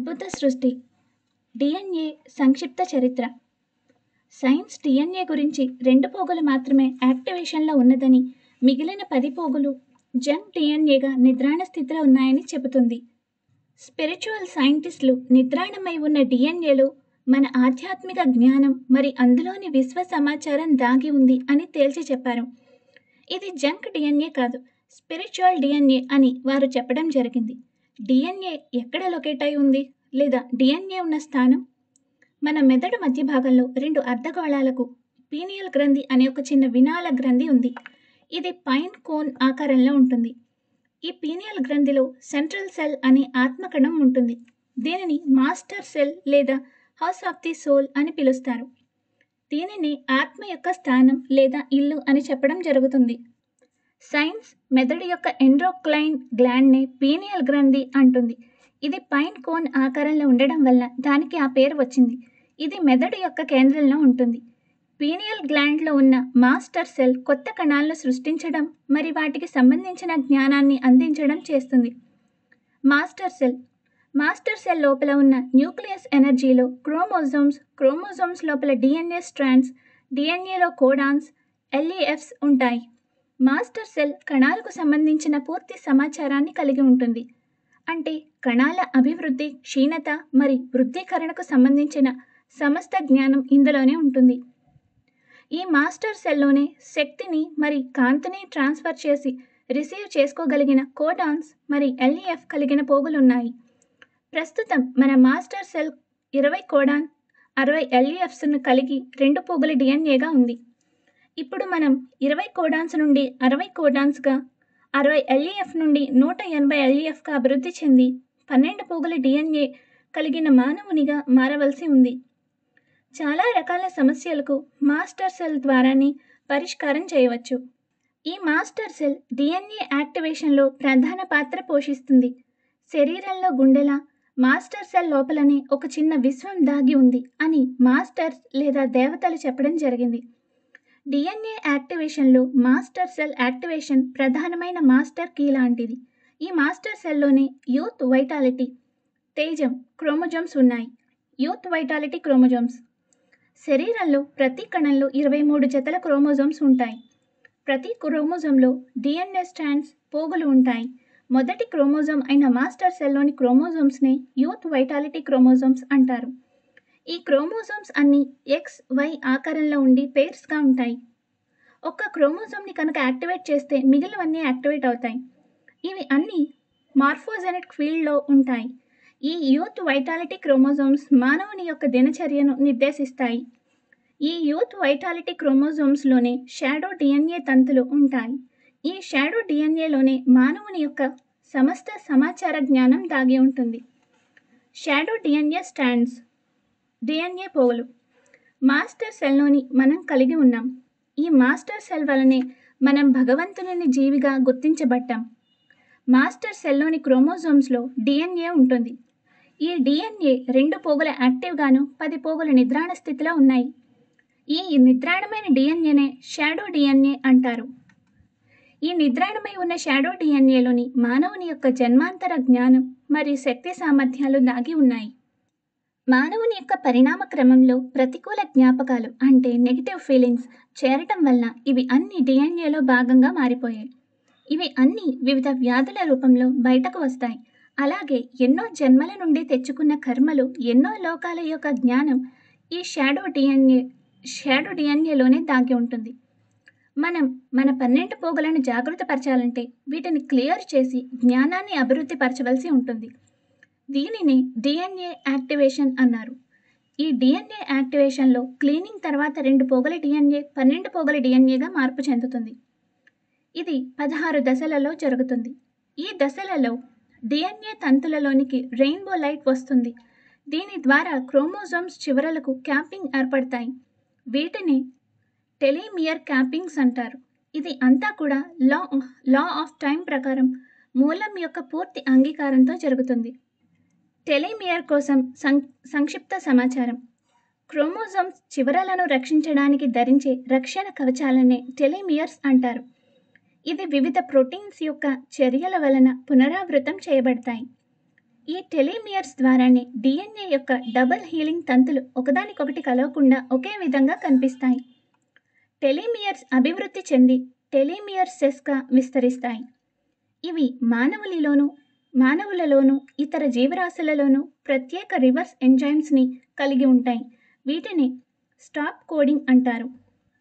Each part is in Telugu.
అద్భుత సృష్టి డిఎన్ఏ సంక్షిప్త చరిత్ర సైన్స్ డిఎన్ఏ గురించి రెండు పోగులు మాత్రమే యాక్టివేషన్లో ఉన్నదని మిగిలిన పది పోగులు జంక్ డిఎన్ఏగా నిద్రాణ స్థితిలో ఉన్నాయని చెబుతుంది స్పిరిచువల్ సైంటిస్టులు నిద్రాణమై ఉన్న డిఎన్ఏలో మన ఆధ్యాత్మిక జ్ఞానం మరి అందులోని విశ్వ సమాచారం దాగి ఉంది అని తేల్చి చెప్పారు ఇది జంక్ డిఎన్ఏ కాదు స్పిరిచువల్ డిఎన్ఏ అని వారు చెప్పడం జరిగింది డిఎన్ఏ ఎక్కడ లొకేట్ అయి ఉంది లేదా డిఎన్ఏ ఉన్న స్థానం మన మెదడు మధ్య భాగంలో రెండు అర్ధగోళాలకు పీనియల్ గ్రంథి అనే ఒక చిన్న వినాల గ్రంథి ఉంది ఇది పైన్ కోన్ ఆకారంలో ఉంటుంది ఈ పీనియల్ గ్రంథిలో సెంట్రల్ సెల్ అనే ఆత్మకణం ఉంటుంది దీనిని మాస్టర్ సెల్ లేదా హౌస్ ఆఫ్ ది సోల్ అని పిలుస్తారు దీనిని ఆత్మ యొక్క స్థానం లేదా ఇల్లు అని చెప్పడం జరుగుతుంది సైన్స్ మెదడు యొక్క ఎండ్రోక్లైన్ గ్లాండ్ని పీనియల్ గ్రంథి అంటుంది ఇది పైన్ కోన్ ఆకారంలో ఉండడం వల్ల దానికి ఆ పేరు వచ్చింది ఇది మెదడు యొక్క కేంద్రంలో ఉంటుంది పీనియల్ గ్లాండ్లో ఉన్న మాస్టర్ సెల్ కొత్త కణాలను సృష్టించడం మరి వాటికి సంబంధించిన జ్ఞానాన్ని అందించడం చేస్తుంది మాస్టర్ సెల్ మాస్టర్ సెల్ లోపల ఉన్న న్యూక్లియస్ ఎనర్జీలో క్రోమోజోమ్స్ క్రోమోజోమ్స్ లోపల డిఎన్ఏ స్ట్రాండ్స్ డిఎన్ఏలో కోడాన్స్ ఎల్ఈఎఫ్స్ ఉంటాయి మాస్టర్ సెల్ కణాలకు సంబంధించిన పూర్తి సమాచారాన్ని కలిగి ఉంటుంది అంటే కణాల అభివృద్ధి క్షీణత మరి వృద్ధీకరణకు సంబంధించిన సమస్త జ్ఞానం ఇందులోనే ఉంటుంది ఈ మాస్టర్ సెల్లోనే శక్తిని మరి కాంతిని ట్రాన్స్ఫర్ చేసి రిసీవ్ చేసుకోగలిగిన కోడాన్స్ మరి ఎల్ఈఎఫ్ కలిగిన పోగులున్నాయి ప్రస్తుతం మన మాస్టర్ సెల్ ఇరవై కోడాన్ అరవై ఎల్ఈఎఫ్స్ను కలిగి రెండు పోగుల డిఎన్ఏగా ఉంది ఇప్పుడు మనం ఇరవై కోడాన్స్ నుండి అరవై కోడాన్స్గా అరవై ఎల్ఈఎఫ్ నుండి నూట ఎనభై ఎల్ఈఎఫ్గా అభివృద్ధి చెంది పన్నెండు పోగుల డిఎన్ఏ కలిగిన మానవునిగా మారవలసి ఉంది చాలా రకాల సమస్యలకు మాస్టర్ సెల్ ద్వారానే పరిష్కారం చేయవచ్చు ఈ మాస్టర్ సెల్ డిఎన్ఏ యాక్టివేషన్లో ప్రధాన పాత్ర పోషిస్తుంది శరీరంలో గుండెల మాస్టర్ సెల్ లోపలనే ఒక చిన్న విశ్వం దాగి ఉంది అని మాస్టర్స్ లేదా దేవతలు చెప్పడం జరిగింది డిఎన్ఏ యాక్టివేషన్లో మాస్టర్ సెల్ యాక్టివేషన్ ప్రధానమైన మాస్టర్ కీ లాంటిది ఈ మాస్టర్ సెల్లోనే యూత్ వైటాలిటీ తేజం క్రోమోజోమ్స్ ఉన్నాయి యూత్ వైటాలిటీ క్రోమోజోమ్స్ శరీరంలో ప్రతి కణంలో ఇరవై మూడు జతల క్రోమోజోమ్స్ ఉంటాయి ప్రతి క్రోమోజోమ్లో డిఎన్ఏ స్ట్రాండ్స్ పోగులు ఉంటాయి మొదటి క్రోమోజోమ్ అయిన మాస్టర్ సెల్లోని క్రోమోజోమ్స్ని యూత్ వైటాలిటీ క్రోమోజోమ్స్ అంటారు ఈ క్రోమోజోమ్స్ అన్ని ఎక్స్ వై ఆకారంలో ఉండి పేర్స్గా ఉంటాయి ఒక్క క్రోమోజోమ్ని కనుక యాక్టివేట్ చేస్తే మిగిలినవన్నీ యాక్టివేట్ అవుతాయి ఇవి అన్నీ మార్ఫోజెనెటిక్ ఫీల్డ్లో ఉంటాయి ఈ యూత్ వైటాలిటీ క్రోమోజోమ్స్ మానవుని యొక్క దినచర్యను నిర్దేశిస్తాయి ఈ యూత్ వైటాలిటీ క్రోమోజోమ్స్లోనే షాడో డిఎన్ఏ తంతులు ఉంటాయి ఈ షాడో డిఎన్ఏలోనే మానవుని యొక్క సమస్త సమాచార జ్ఞానం దాగి ఉంటుంది షాడో డిఎన్ఏ స్టాండ్స్ డిఎన్ఏ పోగులు మాస్టర్ సెల్లోని మనం కలిగి ఉన్నాం ఈ మాస్టర్ సెల్ వలనే మనం భగవంతుని జీవిగా గుర్తించబడ్డాం మాస్టర్ సెల్లోని క్రోమోజోమ్స్లో డిఎన్ఏ ఉంటుంది ఈ డిఎన్ఏ రెండు పోగుల యాక్టివ్గాను పది పోగుల నిద్రాణ స్థితిలో ఉన్నాయి ఈ నిద్రాణమైన డిఎన్ఏనే షాడో డిఎన్ఏ అంటారు ఈ నిద్రాణమై ఉన్న షాడో డిఎన్ఏలోని మానవుని యొక్క జన్మాంతర జ్ఞానం మరియు శక్తి సామర్థ్యాలు దాగి ఉన్నాయి మానవుని యొక్క పరిణామ క్రమంలో ప్రతికూల జ్ఞాపకాలు అంటే నెగిటివ్ ఫీలింగ్స్ చేరటం వల్ల ఇవి అన్ని డిఎన్ఏలో భాగంగా మారిపోయాయి ఇవి అన్ని వివిధ వ్యాధుల రూపంలో బయటకు వస్తాయి అలాగే ఎన్నో జన్మల నుండి తెచ్చుకున్న కర్మలు ఎన్నో లోకాల యొక్క జ్ఞానం ఈ షాడో డిఎన్ఏ షాడో డిఎన్ఏలోనే దాగి ఉంటుంది మనం మన పన్నెండు పోగులను జాగృతపరచాలంటే వీటిని క్లియర్ చేసి జ్ఞానాన్ని అభివృద్ధి పరచవలసి ఉంటుంది దీనిని డిఎన్ఏ యాక్టివేషన్ అన్నారు ఈ డిఎన్ఏ యాక్టివేషన్లో క్లీనింగ్ తర్వాత రెండు పోగల డిఎన్ఏ పన్నెండు పోగల డిఎన్ఏగా మార్పు చెందుతుంది ఇది పదహారు దశలలో జరుగుతుంది ఈ దశలలో డిఎన్ఏ తంతులలోనికి రెయిన్బో లైట్ వస్తుంది దీని ద్వారా క్రోమోజోమ్స్ చివరలకు క్యాపింగ్ ఏర్పడతాయి వీటిని టెలిమియర్ క్యాపింగ్స్ అంటారు ఇది అంతా కూడా లా లా ఆఫ్ టైం ప్రకారం మూలం యొక్క పూర్తి అంగీకారంతో జరుగుతుంది టెలిమియర్ కోసం సం సంక్షిప్త సమాచారం క్రోమోజోమ్స్ చివరలను రక్షించడానికి ధరించే రక్షణ కవచాలనే టెలిమియర్స్ అంటారు ఇది వివిధ ప్రోటీన్స్ యొక్క చర్యల వలన పునరావృతం చేయబడతాయి ఈ టెలిమియర్స్ ద్వారానే డిఎన్ఏ యొక్క డబుల్ హీలింగ్ తంతులు ఒకదానికొకటి కలవకుండా ఒకే విధంగా కనిపిస్తాయి టెలిమియర్స్ అభివృద్ధి చెంది టెలిమియర్సెస్గా విస్తరిస్తాయి ఇవి మానవులిలోనూ మానవులలోనూ ఇతర జీవరాశులలోనూ ప్రత్యేక రివర్స్ ఎంజైమ్స్ని కలిగి ఉంటాయి వీటిని స్టాప్ కోడింగ్ అంటారు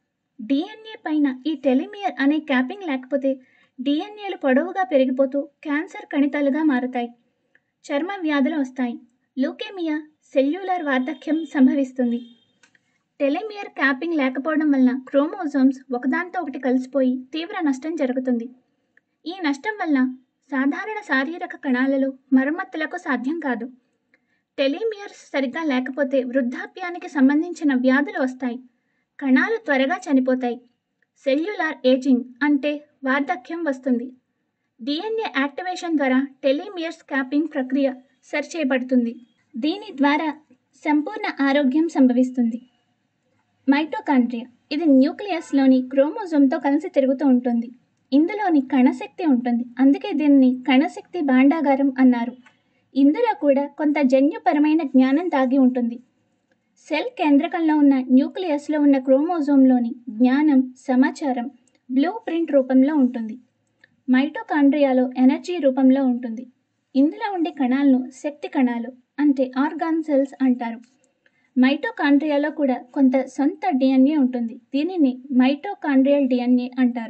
డిఎన్ఏ పైన ఈ టెలిమియర్ అనే క్యాపింగ్ లేకపోతే డిఎన్ఏలు పొడవుగా పెరిగిపోతూ క్యాన్సర్ కణితాలుగా మారుతాయి చర్మ వ్యాధులు వస్తాయి లూకేమియా సెల్యులర్ వార్ధక్యం సంభవిస్తుంది టెలిమియర్ క్యాపింగ్ లేకపోవడం వలన క్రోమోజోమ్స్ ఒకదానితో ఒకటి కలిసిపోయి తీవ్ర నష్టం జరుగుతుంది ఈ నష్టం వల్ల సాధారణ శారీరక కణాలలో మరమ్మతులకు సాధ్యం కాదు టెలిమియర్స్ సరిగ్గా లేకపోతే వృద్ధాప్యానికి సంబంధించిన వ్యాధులు వస్తాయి కణాలు త్వరగా చనిపోతాయి సెల్యులార్ ఏజింగ్ అంటే వార్ధక్యం వస్తుంది డిఎన్ఏ యాక్టివేషన్ ద్వారా టెలిమియర్స్ క్యాపింగ్ ప్రక్రియ సరిచేయబడుతుంది దీని ద్వారా సంపూర్ణ ఆరోగ్యం సంభవిస్తుంది మైటోకాండ్రియా ఇది న్యూక్లియస్లోని క్రోమోజోమ్తో కలిసి తిరుగుతూ ఉంటుంది ఇందులోని కణశక్తి ఉంటుంది అందుకే దీన్ని కణశక్తి భాండాగారం అన్నారు ఇందులో కూడా కొంత జన్యుపరమైన జ్ఞానం దాగి ఉంటుంది సెల్ కేంద్రకంలో ఉన్న న్యూక్లియస్లో ఉన్న క్రోమోజోమ్లోని జ్ఞానం సమాచారం బ్లూ ప్రింట్ రూపంలో ఉంటుంది మైటోకాండ్రియాలో ఎనర్జీ రూపంలో ఉంటుంది ఇందులో ఉండే కణాలను శక్తి కణాలు అంటే ఆర్గాన్ సెల్స్ అంటారు మైటోకాండ్రియాలో కూడా కొంత సొంత డిఎన్ఏ ఉంటుంది దీనిని మైటోకాండ్రియల్ డిఎన్ఏ అంటారు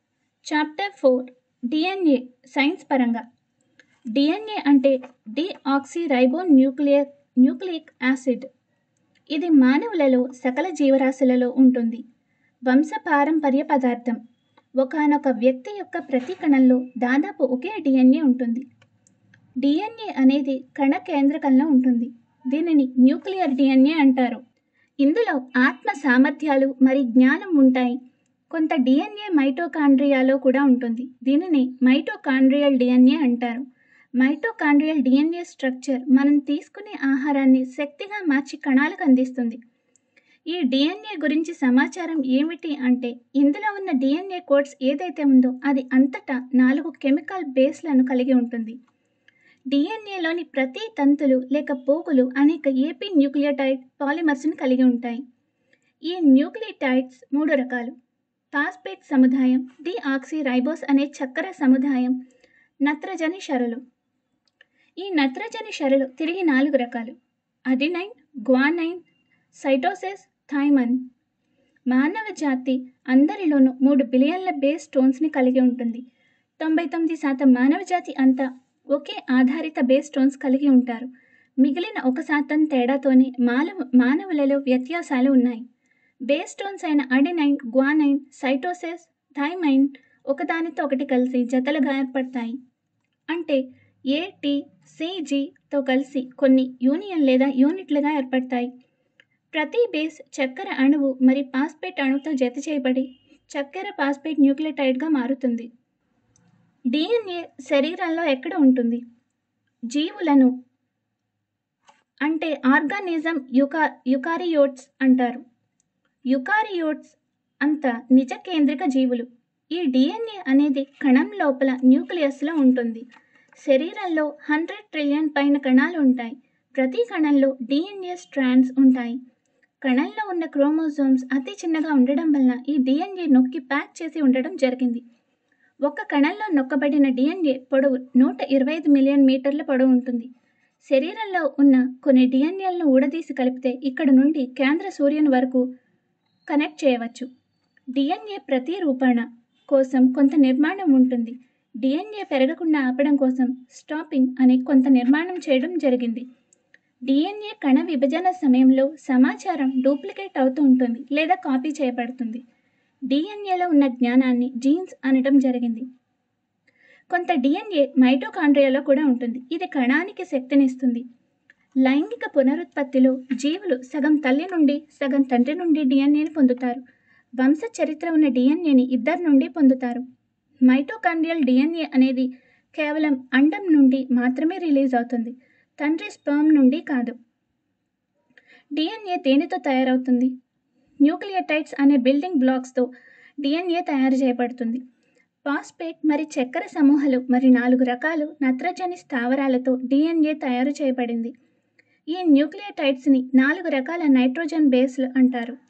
చాప్టర్ ఫోర్ డిఎన్ఏ సైన్స్ పరంగా డిఎన్ఏ అంటే డిఆక్సిరైబోన్ న్యూక్లియర్ న్యూక్లియిక్ యాసిడ్ ఇది మానవులలో సకల జీవరాశులలో ఉంటుంది వంశపారంపర్య పదార్థం ఒకనొక వ్యక్తి యొక్క ప్రతి కణంలో దాదాపు ఒకే డిఎన్ఏ ఉంటుంది డిఎన్ఏ అనేది కణ కేంద్రకంలో ఉంటుంది దీనిని న్యూక్లియర్ డిఎన్ఏ అంటారు ఇందులో ఆత్మ సామర్థ్యాలు మరి జ్ఞానం ఉంటాయి కొంత డిఎన్ఏ మైటోకాండ్రియాలో కూడా ఉంటుంది దీనిని మైటోకాండ్రియల్ డిఎన్ఏ అంటారు మైటోకాండ్రియల్ డిఎన్ఏ స్ట్రక్చర్ మనం తీసుకునే ఆహారాన్ని శక్తిగా మార్చి కణాలకు అందిస్తుంది ఈ డిఎన్ఏ గురించి సమాచారం ఏమిటి అంటే ఇందులో ఉన్న డిఎన్ఏ కోడ్స్ ఏదైతే ఉందో అది అంతటా నాలుగు కెమికల్ బేస్లను కలిగి ఉంటుంది డిఎన్ఏలోని ప్రతి తంతులు లేక పోగులు అనేక ఏపీ న్యూక్లియోటైడ్ పాలిమర్స్ని కలిగి ఉంటాయి ఈ న్యూక్లియోటైడ్స్ మూడు రకాలు ఫాస్ఫేట్ సముదాయం డిఆక్సిరైబోస్ అనే చక్కెర సముదాయం నత్రజని షరలు ఈ నత్రజని షరలు తిరిగి నాలుగు రకాలు అడినైన్ గ్వానైన్ సైటోసిస్ థైమన్ మానవ జాతి అందరిలోనూ మూడు బిలియన్ల బేస్ స్టోన్స్ని కలిగి ఉంటుంది తొంభై తొమ్మిది శాతం మానవ జాతి అంతా ఒకే ఆధారిత బేస్ స్టోన్స్ కలిగి ఉంటారు మిగిలిన ఒక శాతం తేడాతోనే మానవ మానవులలో వ్యత్యాసాలు ఉన్నాయి బేస్ స్టోన్స్ అయిన అడినైన్ గ్వానైన్ సైటోసిస్ థైమైన్ ఒకదానితో ఒకటి కలిసి జతలుగా ఏర్పడతాయి అంటే ఏటి సిజితో కలిసి కొన్ని యూనియన్ లేదా యూనిట్లుగా ఏర్పడతాయి ప్రతి బేస్ చక్కెర అణువు మరి పాస్పేట్ అణువుతో జత చేయబడి చక్కెర పాస్పేట్ న్యూక్లియోటైడ్గా మారుతుంది డిఎన్ఏ శరీరంలో ఎక్కడ ఉంటుంది జీవులను అంటే ఆర్గానిజం యుకా యుకారియోట్స్ అంటారు యుకారియోట్స్ అంత నిజ కేంద్రిక జీవులు ఈ డిఎన్ఏ అనేది కణం లోపల న్యూక్లియస్లో ఉంటుంది శరీరంలో హండ్రెడ్ ట్రిలియన్ పైన కణాలు ఉంటాయి ప్రతి కణంలో డిఎన్ఏ స్ట్రాండ్స్ ఉంటాయి కణంలో ఉన్న క్రోమోజోమ్స్ అతి చిన్నగా ఉండడం వలన ఈ డిఎన్ఏ నొక్కి ప్యాక్ చేసి ఉండడం జరిగింది ఒక కణంలో నొక్కబడిన డిఎన్ఏ పొడవు నూట ఇరవై ఐదు మిలియన్ మీటర్ల పొడవు ఉంటుంది శరీరంలో ఉన్న కొన్ని డిఎన్ఏలను ఊడదీసి కలిపితే ఇక్కడ నుండి కేంద్ర సూర్యుని వరకు కనెక్ట్ చేయవచ్చు డిఎన్ఏ ప్రతిరూపణ కోసం కొంత నిర్మాణం ఉంటుంది డిఎన్ఏ పెరగకుండా ఆపడం కోసం స్టాపింగ్ అనే కొంత నిర్మాణం చేయడం జరిగింది డిఎన్ఏ కణ విభజన సమయంలో సమాచారం డూప్లికేట్ అవుతూ ఉంటుంది లేదా కాపీ చేయబడుతుంది డిఎన్ఏలో ఉన్న జ్ఞానాన్ని జీన్స్ అనడం జరిగింది కొంత డిఎన్ఏ మైటోకాండ్రియాలో కూడా ఉంటుంది ఇది కణానికి శక్తినిస్తుంది లైంగిక పునరుత్పత్తిలో జీవులు సగం తల్లి నుండి సగం తండ్రి నుండి డిఎన్ఏని పొందుతారు వంశ చరిత్ర ఉన్న డిఎన్ఏని ఇద్దరి నుండి పొందుతారు మైటోకాండ్రియల్ డిఎన్ఏ అనేది కేవలం అండం నుండి మాత్రమే రిలీజ్ అవుతుంది తండ్రి స్పర్మ్ నుండి కాదు డిఎన్ఏ దేనితో తయారవుతుంది న్యూక్లియోటైడ్స్ అనే బిల్డింగ్ బ్లాక్స్తో డిఎన్ఏ తయారు చేయబడుతుంది పాస్పేట్ మరి చక్కెర సమూహాలు మరి నాలుగు రకాలు నత్రజని స్థావరాలతో డిఎన్ఏ తయారు చేయబడింది ఈ న్యూక్లియోటైడ్స్ని నాలుగు రకాల నైట్రోజన్ బేస్లు అంటారు